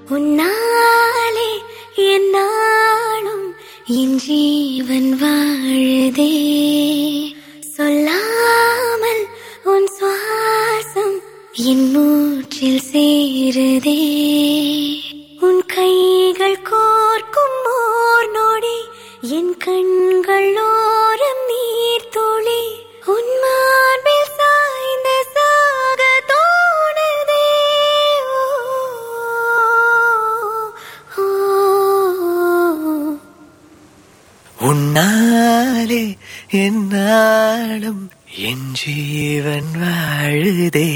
உன்னாலே என்னாலும் என் ஜீவன் வாழுதே சொல்லாமல் உன் சுவாசம் என் மூச்சில் சேருதே உன் கைகள் கோர்க்கும் ஓர் நொடி என் கண்கள் ஓரம் நீர் துளி உன் மார்பில் சாய்ந்த சாக தோணுதே ஓ, ஓ, உன்னாலே என்னாலும் என் ஜீவன் வாழுதே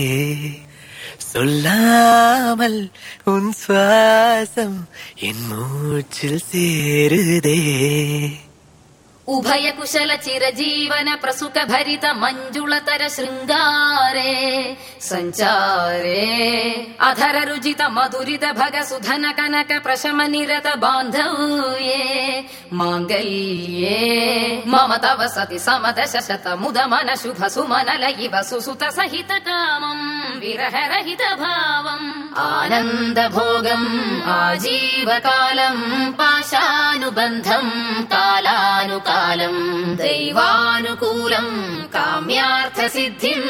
சொல்லாமல் உன் சுவாசம் என் மூச்சில் சேருதே ഉഭയ കുശല ചിരജീവന പ്രസുഖ ഭരിത മഞ്ജുളതര ശൃംഗാരേ സഞ്ചാരേ അധര രുചിത മധുരിത ഭഗ സുധന കനക പ്രശമ നിരത ബാന്ധവ്യേ മാംഗല്യേ മമ തവ സതി സമദശ ശത മുദ മന ശുഭ സുമനല ഇവ സുസുത സഹിത കാമം വിരഹരഹിത ഭാവം ആനന്ദ ഭോഗം ആജീവകാലം പാശാനുബന്ധം കാലാനുകാലം ദൈവാനുകൂലം കാമ്യാർത്ഥ സിദ്ധിം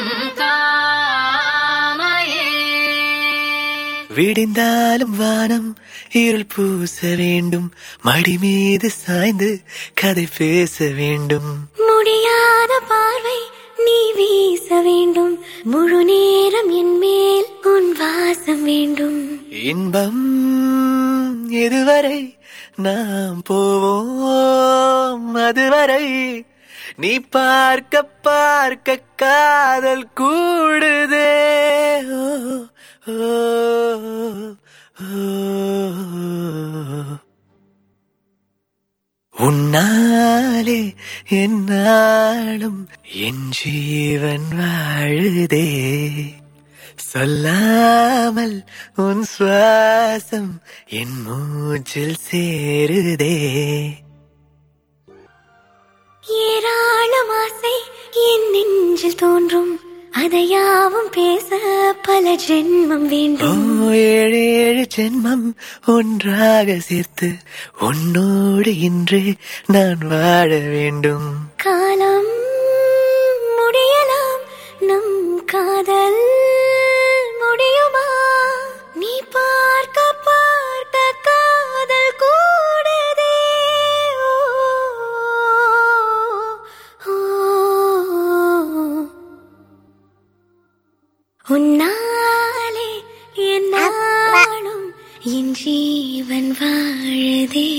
കാമയേ விடிந்தாலும் வானம் இருள் பூச வேண்டும் மடி மீது சாய்ந்து கதை பேச வேண்டும் முடியாத பார்வை நீ வீச வேண்டும் முழு நேரம் என் மேல் உன் வாசம் வேண்டும் இன்பம் எதுவரை நாம் போவோம் அதுவரை நீ பார்க்க பார்க்க காதல் கூடுதே ஓ, ஓ, ஓ. உன்னாலே என்னாலும் என் ஜீவன் வாழுதே சொல்லாமல் உன் சுவாசம் என் மூச்சில் சேருதே ஏராளம் ஆசை என் நெஞ்சில் தோன்றும் அதையாவும் பேச பல ஜென்மம் ஓ வேண்டும் ஏழு ஏழு ஜென்மம் ஒன்றாக சேர்த்து உன்னோடு இன்றே நான் வாழ வேண்டும் காலம் முடியலாம் நம் காதல் முடியுமா நீ பார்க்க பார்க்க காதல் கூடுதே ஓ, ஓ, ஓ. உன்னாலே என்னாலும் என் ஜீவன் வாழுதே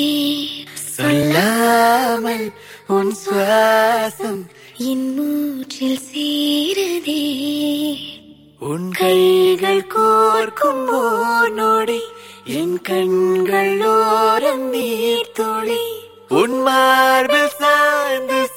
சொல்லாமல் உன் சுவாசம் என் மூச்சில் சேருதே உன் கைகள் கோர்க்கும் ஓர் நொடி என் கண்கள் ஓரம் நீர் துளி உன் மார்பில் சாய்ந்து